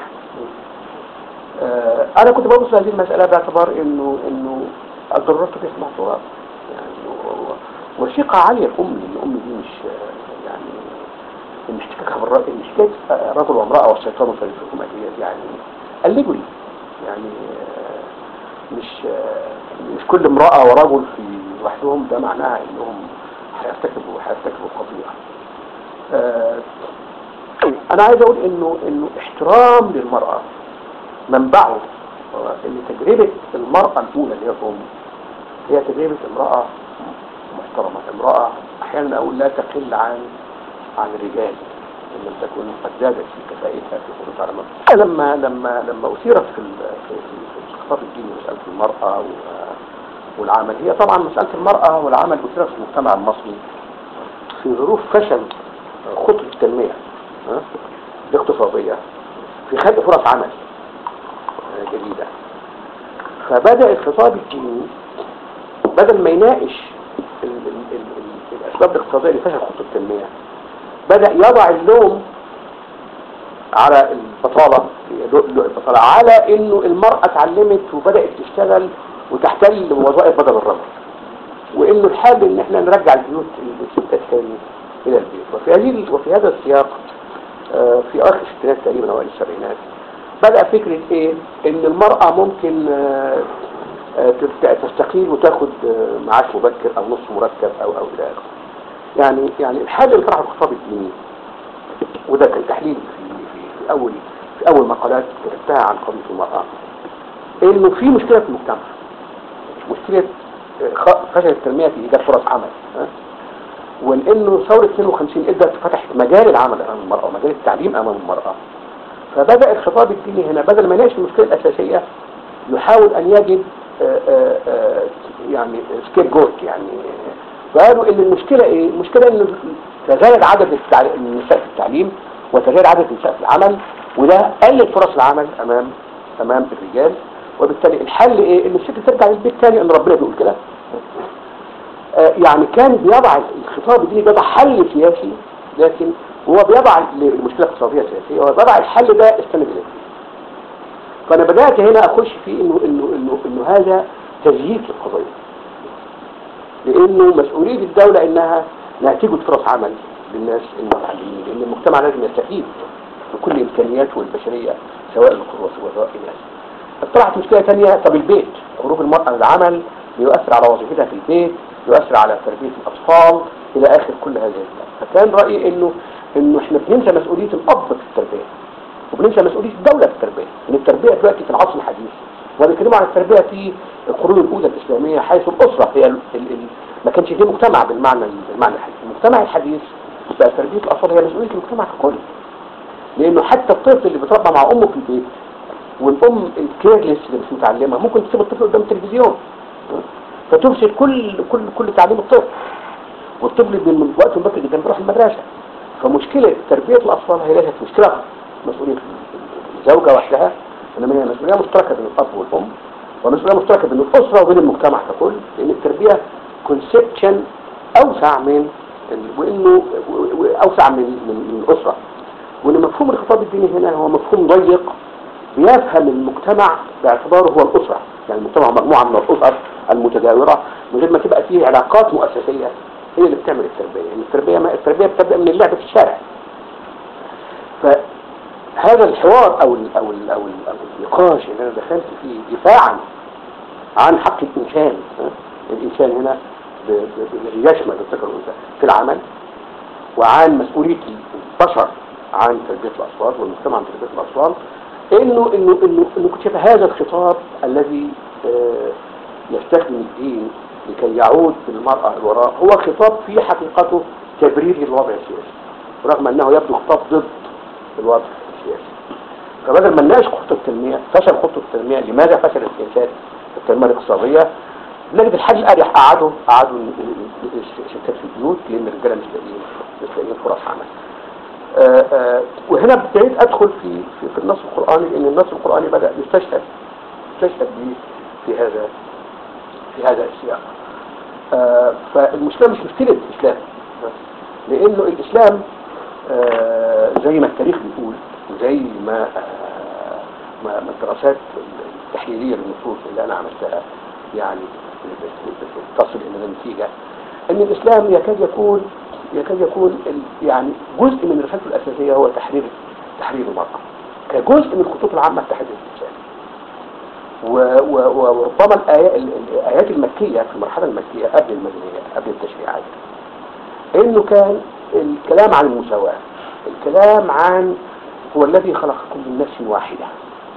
آه، انا كنت ببص هذه المسألة باعتبار انه انه الضرورات تبيح المحظورات يعني و- و- وثقة عالية الام لان الام دي مش آه، يعني ان احتكاكها بالرأي ان حكايه رجل وامراه والشيطان وصيفكم ديت يعني الليجوري يعني آه، مش آه، مش كل امراه ورجل في لوحدهم ده معناها انهم هيرتكبوا هيرتكبوا قضيه آه، انا عايز اقول انه انه احترام للمراه منبعه آه، ان تجربه المراه الاولى اللي هي الام هي تجربه امراه محترمه امراه احيانا اقول لا تقل عن عن الرجال ان لم تكن قد زادت في كفائتها في خروج على مصر لما لما لما اثيرت في ال- في في- في الخطاب الديني مساله المراه و- والعمل هي طبعا مساله المراه والعمل اثيرت في المجتمع المصري في ظروف فشل خطه التنميه ها، الاقتصاديه في خلق فرص عمل آه، جديده فبدا الخطاب الديني بدل ما يناقش ال- ال- ال- ال- الاسباب الاقتصاديه لفشل خطه التنميه بدأ يضع اللوم على البطالة البطالة على انه المرأة اتعلمت وبدأت تشتغل وتحتل وظائف بدل الرجل وانه الحال ان احنا نرجع البيوت الستات تاني الى البيت وفي هذه وفي هذا السياق آه، في اخر الستينات تقريبا اوائل السبعينات بدأ فكرة ايه ان المرأة ممكن آه، آه، تست- تستقيل وتاخد آه، معاش مبكر او نص مرتب او او الى اخره يعني يعني الحاجة اللي طرحها الخطاب الديني وده كان تحليل في, في, في اول في اول مقالات كتبتها عن قضيه المراه انه في مشكله في المجتمع مشكله آه، خ- فشل التنميه في ايجاد فرص عمل ها؟ وانه ثوره 52 ادت فتحت مجال العمل امام المراه ومجال التعليم امام المراه فبدا الخطاب الديني هنا بدل ما يناقش المشكله الاساسيه يحاول ان يجد آه، آه، آه، يعني سكيب جوت يعني فقالوا ان المشكله ايه؟ المشكله ان تزايد عدد التع- النساء في التعليم وتزايد عدد النساء في العمل وده قلل فرص العمل امام امام الرجال وبالتالي الحل ايه؟ ان الست ترجع للبيت تاني ان ربنا بيقول كده آه، يعني كان بيضع الخطاب الديني بيضع حل سياسي لكن هو بيضع المشكله الاقتصاديه سياسيه هو بيضع الحل ده استند اليه فانا بدات هنا اخش في انه انه انه انه هذا تزييف للقضيه لانه مسؤوليه الدوله انها لا تجد فرص عمل للناس المتعلمين لان المجتمع لازم يستفيد بكل امكانياته البشريه سواء القوه سواء الناس طلعت مشكله ثانيه طب البيت خروج المراه للعمل يؤثر على وظيفتها في البيت يؤثر على تربيه الاطفال الى اخر كل هذه الاشياء فكان رايي انه انه احنا بننسى مسؤوليه الاب في التربيه وبننسى مسؤوليه الدوله في التربيه ان التربيه دلوقتي في العصر الحديث وبنتكلم عن التربيه في القرون الاولى الاسلاميه حيث الاسره هي ال ال ال ما كانش فيه مجتمع بالمعنى بالمعنى الحديث المجتمع الحديث بقى تربيه الاطفال هي مسؤوليه المجتمع ككل لانه حتى الطفل اللي بيتربى مع امه في البيت والام الكيرلس اللي مش متعلمه ممكن تسيب الطفل قدام التلفزيون فتفسد كل كل كل تعليم الطفل والطفل من وقت مبكر جدا بيروح المدرسه فمشكله تربيه الاطفال هي ليست مشكله مسؤوليه الزوجه وحدها انما هي مسؤوليه مشتركه بين الاب والام ومسؤوليه مشتركه بين الاسره وبين المجتمع ككل لان التربيه كونسبشن اوسع من ال- وانه و- و- اوسع من من, من الاسره وان مفهوم الخطاب الديني هنا هو مفهوم ضيق بيفهم المجتمع باعتباره هو الاسره يعني المجتمع مجموعه من الاسر المتجاوره من غير ما تبقى فيه علاقات مؤسسيه هي اللي بتعمل التربيه يعني التربيه ما التربيه بتبدا من اللعب في الشارع فهذا الحوار او ال او ال او, ال أو النقاش اللي انا دخلت فيه دفاعا عن حق الانسان ها؟ الانسان هنا ب- ب- ب- يشمل الذكر والانثى في العمل وعن مسؤوليه البشر عن تربيه الاطفال والمجتمع عن تربيه الاطفال انه انه انه انه كنت شايف هذا الخطاب الذي آه، يستخدم الدين لكي يعود بالمرأة الوراء هو خطاب في حقيقته تبرير للوضع السياسي رغم انه يبدو خطاب ضد الوضع السياسي فبدل ما نناقش خطة التنمية فشل خطة التنمية لماذا فشل السياسات التنمية الاقتصادية نجد الحل الأريح قعدوا قعدوا الستات في البيوت لأن الرجالة مش لاقيين مش لاقيين فرص عمل آه، آه، وهنا ابتديت ادخل في في, في النص القرآني لأن النص القرآني بدأ يستشهد يستشهد به في هذا في هذا السياق آه، فالمشكلة مش مشكلة الإسلام لأنه الإسلام آه، زي ما التاريخ بيقول وزي ما آه، ما ما الدراسات التحليلية للنصوص اللي أنا عملتها يعني تصل إلى النتيجة أن الإسلام يكاد يكون يكاد يكون ال- يعني جزء من رسالته الأساسية هو تحرير تحرير المرأة كجزء من الخطوط العامة لتحرير الإنسان و- و- و- وربما الآيات, الآيات المكية في المرحلة المكية قبل المدنية قبل التشريعات إنه كان الكلام عن المساواة الكلام عن هو الذي خلقكم من نفس واحدة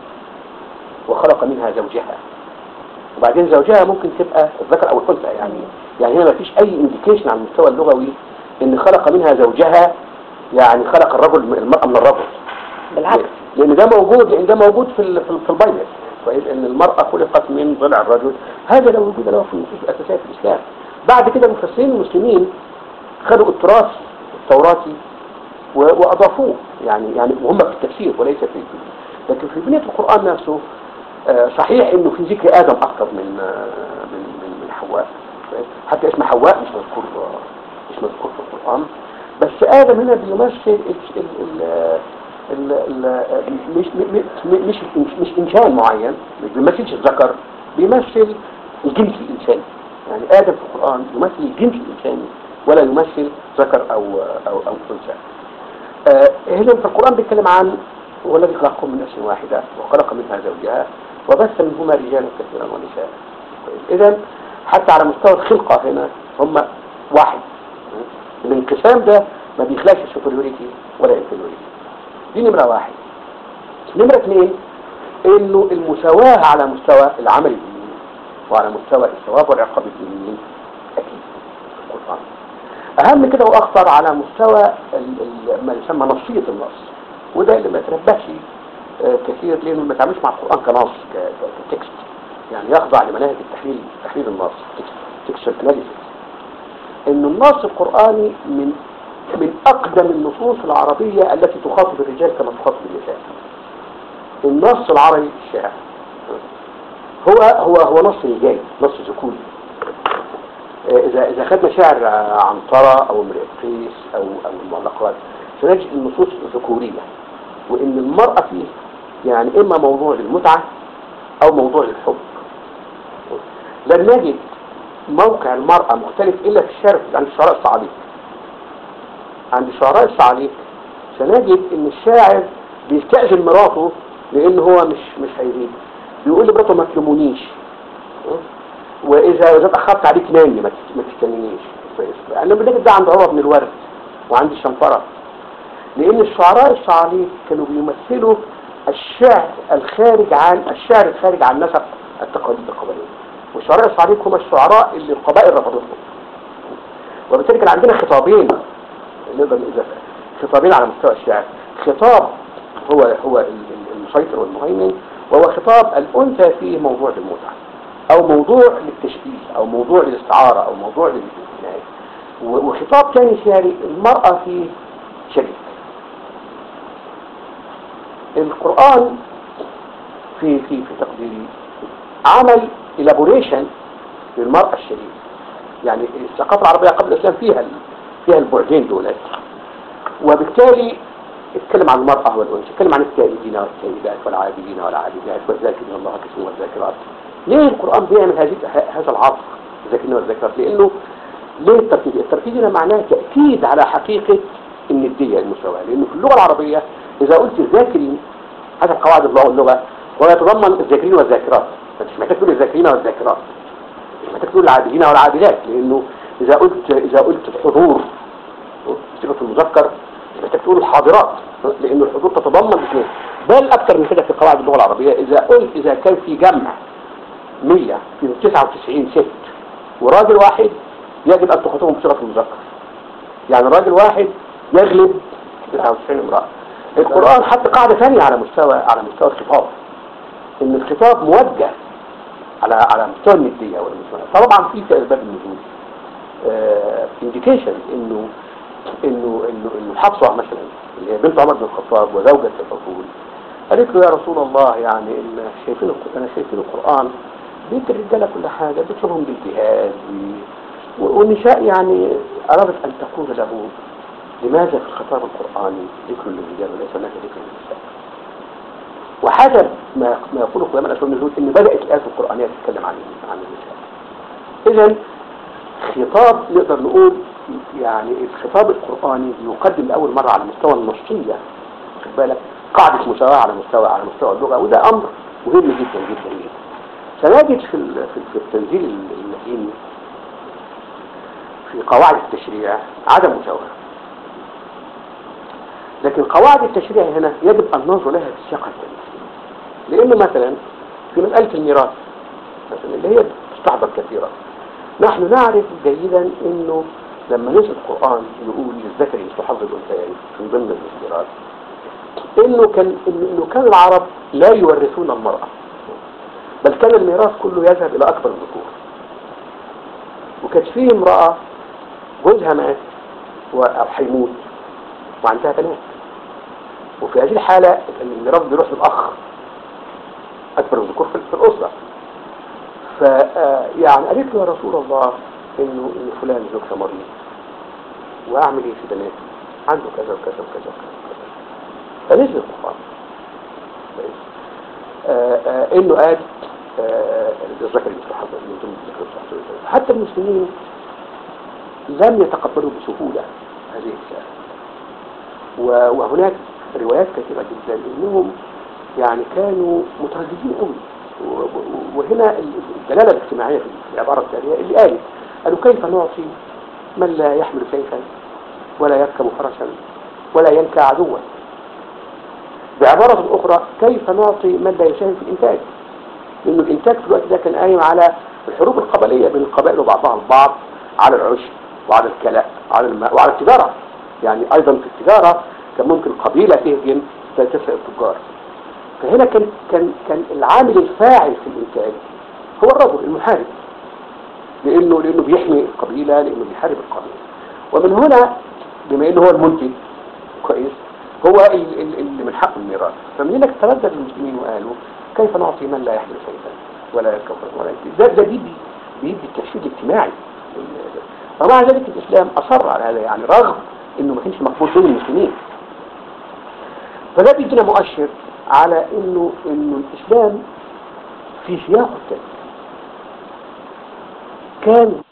وخلق منها زوجها وبعدين زوجها ممكن تبقى الذكر أو الأنثى يعني يعني هنا ما فيش أي انديكيشن على المستوى اللغوي إن خلق منها زوجها يعني خلق الرجل من المرأة من الرجل بالعكس لان ده موجود لان ده موجود في ال- في ال- في البايبل كويس ان المراه خلقت من ضلع الرجل هذا لا وجود له في النصوص الاساسيه في الاسلام بعد كده المفسرين المسلمين خدوا التراث التوراتي و- واضافوه يعني يعني وهم في التفسير وليس في الفيديو. لكن في بنيه القران نفسه آه، صحيح انه في ذكر ادم اكثر من آه، من من, من حواء كويس؟ حتى اسم حواء مش مذكور آه، مش مذكور في القران بس ادم هنا بيمثل ال- ال- ال- ال ال مش مش مش مش انسان معين مش بيمثلش الذكر بيمثل الجنس الانساني يعني ادم في القران يمثل الجنس الانساني ولا يمثل ذكر او او او انثى آه، هنا في القران بيتكلم عن هو الذي خلقكم من نفس واحده وخلق منها زوجها وبث منهما رجالا كثيرا ونساء اذا حتى على مستوى الخلقه هنا هم واحد الانقسام ده ما بيخلاش السوبريوريتي ولا الانفيريوريتي دي نمرة واحد نمرة اثنين انه المساواة على مستوى العمل الديني وعلى مستوى الثواب والعقاب الدينيين اكيد في القرآن اهم كده واخطر على مستوى ال- ال- ما يسمى نصية النص وده اللي ما يتنبهش آه، كثير لانه ما تعملش مع القرآن كنص ك- ك- كتكست يعني يخضع لمناهج التحليل تحليل النص تكست اناليسيس ان النص القرآني من من اقدم النصوص العربية التي تخاطب الرجال كما تخاطب النساء النص العربي الشاعر هو هو هو نص رجالي نص ذكوري آه، اذا اذا خدنا شعر آه، عنترة او امرئ قيس او او المعلقات سنجد النصوص ذكورية وان المرأة فيه يعني اما موضوع للمتعة او موضوع للحب لم نجد موقع المرأة مختلف الا في الشعر عند الشعراء الصعاليك عند الشعراء الصعاليك سنجد ان الشاعر بيستأذن مراته لان هو مش مش هيزيد بيقول لمراته ما تلومونيش واذا اذا اتاخرت عليك نامي ما تست- ما تستنينيش انا بنجد ده عند عمر بن الورد وعند الشنفره لان الشعراء الصعاليك كانوا بيمثلوا الشعر الخارج عن الشعر الخارج عن نسق التقاليد القبليه والشعراء الصعاليك هم الشعراء اللي القبائل رفضتهم وبالتالي كان عندنا خطابين نقدر نقول خطابين على مستوى الشعر خطاب هو هو ال- ال- المسيطر والمهيمن وهو خطاب الأنثى فيه موضوع للمتعة أو موضوع للتشبيه أو موضوع للاستعارة أو موضوع للكناية و- وخطاب ثاني شعري المرأة فيه شريك القرآن في في في تقديري عمل elaboration للمرأة الشريك يعني الثقافة العربية قبل الإسلام فيها ال- فيها البعدين دولت وبالتالي اتكلم عن المرأة والأنثى اتكلم عن التائبين والتائبات والعابدين والعابدات والذاكرين الله كثيرا والذاكرات ليه القرآن بيعمل هذه هذا العطف الذاكرين والذاكرات لأنه ليه التركيز التركيز هنا معناه تأكيد على حقيقة الندية المساواة لأنه في اللغة العربية إذا قلت الذاكرين هذا قواعد الله اللغة ويتضمن الذاكرين والذاكرات مش محتاج تقول الذاكرين والذاكرات مش محتاج تقول العابدين والعابدات لأنه إذا قلت إذا قلت الحضور صيغة المذكر مش محتاج تقول الحاضرات لأن الحضور تتضمن الاثنين بل أكثر من كده في قواعد اللغة العربية إذا قلت إذا كان في جمع 100 في 99 ست وراجل واحد يجب أن تخاطبهم بصيغة المذكر يعني راجل واحد يغلب 99 امرأة القرآن حط قاعدة ثانية على مستوى على مستوى الخطاب إن الخطاب موجه على على مستوى الندية والمسؤولية طبعا في في أسباب النزول انديكيشن إنه إنه إنه إنه حفصة مثلا اللي هي بنت عمر بن الخطاب وزوجة الرسول قالت له يا رسول الله يعني إن شايفين الق- أنا شايفين القرآن بيت الرجالة كل حاجة بيطلبهم بالجهاد و- والنساء يعني أرادت أن تقول له لماذا في الخطاب القرآني ذكر للرجال وليس هناك ذكر للنساء وحسب ما ما يقوله علماء الأسلام النزول إن بدأت الآيات القرآنية تتكلم عن عن النساء إذا خطاب نقدر نقول يعني الخطاب القرآني يقدم لأول مرة على مستوى النصية خد بالك قاعدة مساواة على مستوى على مستوى اللغة وده أمر مهم جدا جدا جدا سنجد في ال- في في التنزيل المديني في قواعد التشريع عدم مساواة لكن قواعد التشريع هنا يجب أن ننظر لها في السياق التاريخي لأنه مثلا في مسألة الميراث مثلا اللي هي تستحضر كثيرا نحن نعرف جيدا أنه لما نزل القرآن يقول للذكر مثل حظ الأنثيين في ضمن الميراث انه كان انه كان العرب لا يورثون المرأة بل كان الميراث كله يذهب الى اكبر الذكور وكانت فيه امرأة جوزها مات و- او هيموت وعندها بنات وفي هذه الحالة الميراث بيروح للاخ اكبر الذكور في في الاسرة ف يعني قالت له يا رسول الله انه ان فلان زوجته مريض واعمل ايه في بناتي عنده كذا وكذا وكذا وكذا فنزل القرآن كويس؟ آه، آه، انه قال آه، الذكر مثل حظ من ضمن الذكر مثل حظ الأنثيين. حتى المسلمين لم يتقبلوا بسهولة هذه الرسالة و- وهناك روايات كثيرة جدا انهم يعني كانوا مترددين قوي و- و- وهنا الدلالة الاجتماعية في العبارة التالية اللي قالت قالوا كيف نعطي من لا يحمل سيفا ولا يركب فرسا ولا ينكى عدوا بعبارة أخرى كيف نعطي من لا يساهم في الإنتاج لأن الإنتاج في الوقت ده كان قايم على الحروب القبلية بين القبائل وبعضها البعض على العشب وعلى الكلاء وعلى الماء وعلى التجارة يعني أيضا في التجارة كان ممكن قبيلة تهجم تسرق التجار فهنا كان كان كان العامل الفاعل في الإنتاج هو الرجل المحارب لأنه لأنه بيحمي القبيلة لأنه بيحارب القبيلة ومن هنا بما إنه هو المنتج كويس هو ال- ال- اللي من حقه الميراث فمن هنا تردد المسلمين وقالوا كيف نعطي من لا يحمل سيفا ولا يركب ولا يمشي ده ده بيدي بيدي التشديد الاجتماعي فمع ذلك الإسلام أصر على هذا يعني رغم إنه ما كانش مقبول بين المسلمين فده بيدينا مؤشر على إنه إنه الإسلام في سياق التاريخ كان